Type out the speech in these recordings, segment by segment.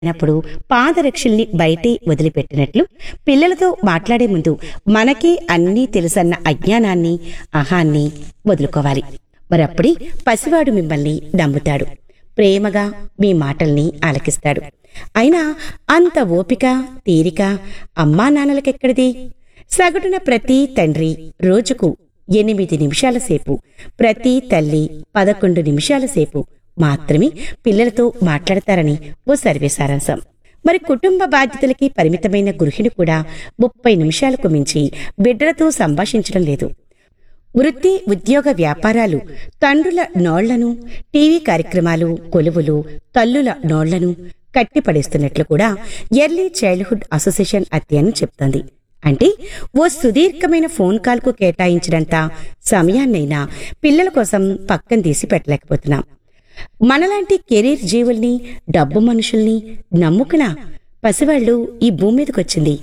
అయినప్పుడు పాదరక్షల్ని బయటే వదిలిపెట్టినట్లు పిల్లలతో మాట్లాడే ముందు మనకే అన్నీ తెలుసన్న అజ్ఞానాన్ని అహాన్ని వదులుకోవాలి మరప్పుడే పసివాడు మిమ్మల్ని నమ్ముతాడు ప్రేమగా మీ మాటల్ని ఆలకిస్తాడు అయినా అంత ఓపిక తీరిక అమ్మా నాన్నలకెక్కడిది సగటున ప్రతి తండ్రి రోజుకు ఎనిమిది నిమిషాల సేపు ప్రతి తల్లి పదకొండు నిమిషాల సేపు మాత్రమే పిల్లలతో మాట్లాడతారని ఓ సర్వే సారాంశం మరి కుటుంబ బాధ్యతలకి పరిమితమైన గృహిణి కూడా ముప్పై నిమిషాలకు మించి బిడ్డలతో సంభాషించడం లేదు వృత్తి ఉద్యోగ వ్యాపారాలు తండ్రుల నోళ్లను టీవీ కార్యక్రమాలు కొలువులు తల్లుల నోళ్లను కట్టిపడేస్తున్నట్లు కూడా ఎర్లీ చైల్డ్హుడ్ అసోసియేషన్ అధ్యయనం చెప్తోంది అంటే ఓ సుదీర్ఘమైన ఫోన్ కాల్కు కేటాయించినంత సమయాన్నైనా పిల్లల కోసం పక్కన తీసి పెట్టలేకపోతున్నాం మనలాంటి కెరీర్ జీవుల్ని డబ్బు మనుషుల్ని నమ్ముకున్న పసివాళ్లు ఈ భూమి మీదకొచ్చింది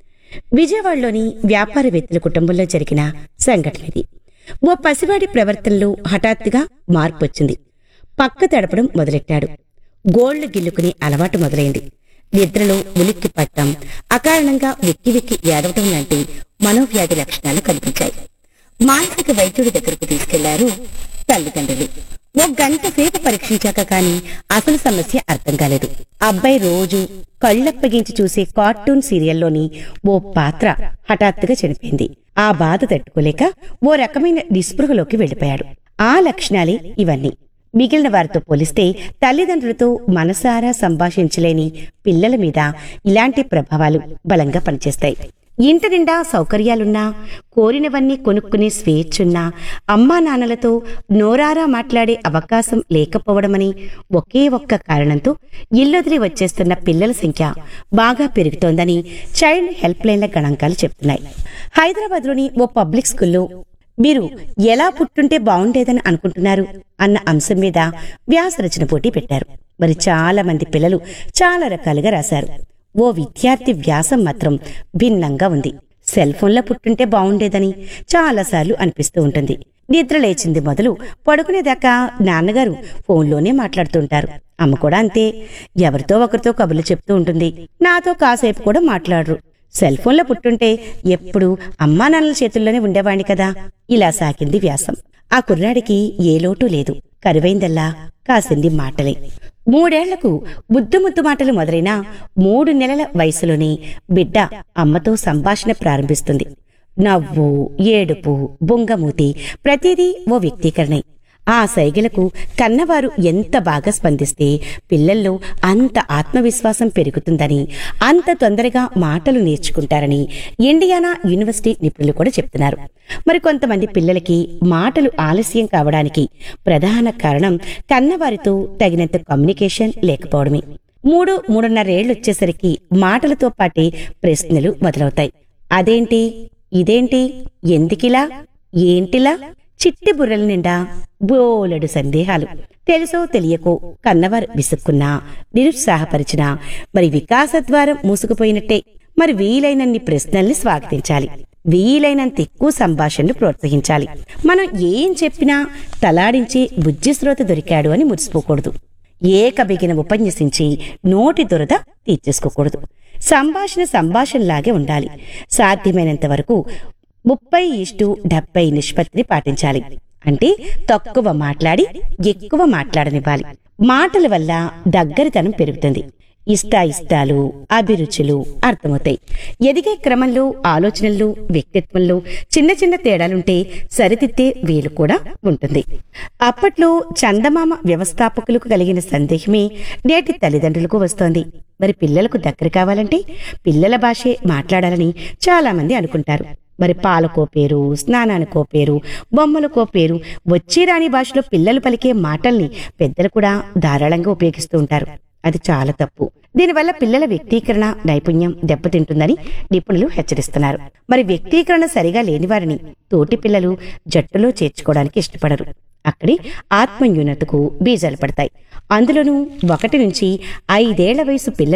విజయవాడలోని వ్యాపారవేత్తల కుటుంబంలో జరిగిన సంఘటన ఇది ఓ పసివాడి ప్రవర్తనలో హఠాత్తుగా మార్పు వచ్చింది పక్క తడపడం మొదలెట్టాడు గోళ్లు గిల్లుకునే అలవాటు మొదలైంది నిద్రలో ఉలిక్కి పట్టం అకారణంగా వెక్కి వెక్కి ఏడవటం లాంటి మనోవ్యాధి లక్షణాలు కనిపించాయి మానసిక వైద్యుడి దగ్గరకు తీసుకెళ్లారు తల్లిదండ్రులు ఓ గంట సేపు పరీక్షించాక కాని అసలు సమస్య అర్థం కాలేదు అబ్బాయి రోజు కళ్ళప్పగించి చూసే కార్టూన్ సీరియల్లోని ఓ పాత్ర హఠాత్తుగా చనిపోయింది ఆ బాధ తట్టుకోలేక ఓ రకమైన నిస్పృహలోకి వెళ్లిపోయాడు ఆ లక్షణాలే ఇవన్నీ మిగిలిన వారితో పోలిస్తే తల్లిదండ్రులతో మనసారా సంభాషించలేని పిల్లల మీద ఇలాంటి ప్రభావాలు బలంగా పనిచేస్తాయి ఇంటి నిండా సౌకర్యాలున్నా కోరినవన్నీ కొనుక్కునే స్వేచ్ఛున్నా అమ్మా నాన్నలతో నోరారా మాట్లాడే అవకాశం లేకపోవడమని ఒకే ఒక్క కారణంతో ఇల్లొదిలి వచ్చేస్తున్న పిల్లల సంఖ్య బాగా పెరుగుతోందని చైల్డ్ హెల్ప్ లైన్ల గణాంకాలు చెప్తున్నాయి హైదరాబాద్లోని ఓ పబ్లిక్ స్కూల్లో మీరు ఎలా పుట్టుంటే బాగుండేదని అనుకుంటున్నారు అన్న అంశం మీద వ్యాసరచన పోటీ పెట్టారు మరి చాలా మంది పిల్లలు చాలా రకాలుగా రాశారు ఓ విద్యార్థి వ్యాసం మాత్రం భిన్నంగా ఉంది సెల్ ఫోన్లో పుట్టుంటే బాగుండేదని చాలాసార్లు అనిపిస్తూ ఉంటుంది నిద్ర లేచింది మొదలు పడుకునేదాకా నాన్నగారు ఫోన్లోనే మాట్లాడుతుంటారు అమ్మ కూడా అంతే ఎవరితో ఒకరితో కబుర్లు చెప్తూ ఉంటుంది నాతో కాసేపు కూడా మాట్లాడరు సెల్ ఫోన్లో పుట్టుంటే ఎప్పుడు అమ్మా నాన్నల చేతుల్లోనే ఉండేవాణ్ణి కదా ఇలా సాగింది వ్యాసం ఆ కుర్రాడికి ఏ లోటు లేదు కరువైందల్లా కాసింది మాటలే మూడేళ్లకు ముద్దు ముద్దు మాటలు మొదలైన మూడు నెలల వయసులోనే బిడ్డ అమ్మతో సంభాషణ ప్రారంభిస్తుంది నవ్వు ఏడుపు బొంగమూతి ప్రతిదీ ఓ వ్యక్తీకరణే ఆ సైగలకు కన్నవారు ఎంత బాగా స్పందిస్తే పిల్లల్లో అంత ఆత్మవిశ్వాసం పెరుగుతుందని అంత తొందరగా మాటలు నేర్చుకుంటారని ఇండియానా యూనివర్సిటీ నిపుణులు కూడా చెప్తున్నారు మరి కొంతమంది పిల్లలకి మాటలు ఆలస్యం కావడానికి ప్రధాన కారణం కన్నవారితో తగినంత కమ్యూనికేషన్ లేకపోవడమే మూడు మూడున్నరేళ్లు వచ్చేసరికి మాటలతో పాటే ప్రశ్నలు మొదలవుతాయి అదేంటి ఇదేంటి ఎందుకిలా ఏంటిలా చిట్టి బుర్రల నిండా బోలెడు సందేహాలు తెలుసో తెలియకో కన్నవారు విసుక్కున్నా నిరుత్సాహపరిచినా మరి వికాసద్వారం మూసుకుపోయినట్టే మరి వీలైనన్ని ప్రశ్నల్ని స్వాగతించాలి వీలైనంత ఎక్కువ సంభాషణలు ప్రోత్సహించాలి మనం ఏం చెప్పినా తలాడించే బుజ్జిశ్రోత దొరికాడు అని మురిసిపోకూడదు ఏకబిగిన ఉపన్యసించి నోటి దురద తీర్చేసుకోకూడదు సంభాషణ సంభాషణలాగే ఉండాలి సాధ్యమైనంత వరకు ముప్పై ఇష్టు డెబ్బై నిష్పత్తిని పాటించాలి అంటే తక్కువ మాట్లాడి ఎక్కువ మాట్లాడనివ్వాలి మాటల వల్ల దగ్గరితనం పెరుగుతుంది ఇష్టాయిష్టాలు అభిరుచులు అర్థమవుతాయి ఎదిగే క్రమంలో ఆలోచనల్లో వ్యక్తిత్వంలో చిన్న చిన్న తేడాలుంటే సరిదిద్దే వీలు కూడా ఉంటుంది అప్పట్లో చందమామ వ్యవస్థాపకులకు కలిగిన సందేహమే నేటి తల్లిదండ్రులకు వస్తోంది మరి పిల్లలకు దగ్గర కావాలంటే పిల్లల భాషే మాట్లాడాలని చాలా మంది అనుకుంటారు మరి పాలకో పేరు స్నానానికో పేరు బొమ్మలకో పేరు వచ్చి రాని భాషలో పిల్లలు పలికే మాటల్ని పెద్దలు కూడా ధారాళంగా ఉపయోగిస్తూ ఉంటారు అది చాలా తప్పు దీనివల్ల పిల్లల వ్యక్తీకరణ నైపుణ్యం దెబ్బతింటుందని నిపుణులు హెచ్చరిస్తున్నారు మరి వ్యక్తీకరణ సరిగా లేని వారిని తోటి పిల్లలు జట్టులో చేర్చుకోవడానికి ఇష్టపడరు అక్కడి ఆత్మన్యూనతకు బీజాలు పడతాయి అందులోనూ ఒకటి నుంచి ఐదేళ్ల వయసు పిల్లలు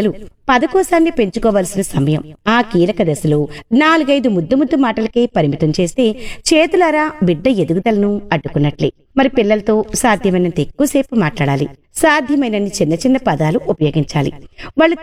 పదకోశాన్ని పెంచుకోవలసిన సమయం ఆ కీలక దశలో నాలుగైదు ముద్దు ముద్దు మాటలకే పరిమితం చేస్తే చేతులారా బిడ్డ ఎదుగుదలను అడ్డుకున్నట్లే మరి పిల్లలతో సాధ్యమైనంత ఎక్కువసేపు మాట్లాడాలి సాధ్యమైనన్ని చిన్న చిన్న పదాలు ఉపయోగించాలి వాళ్ళు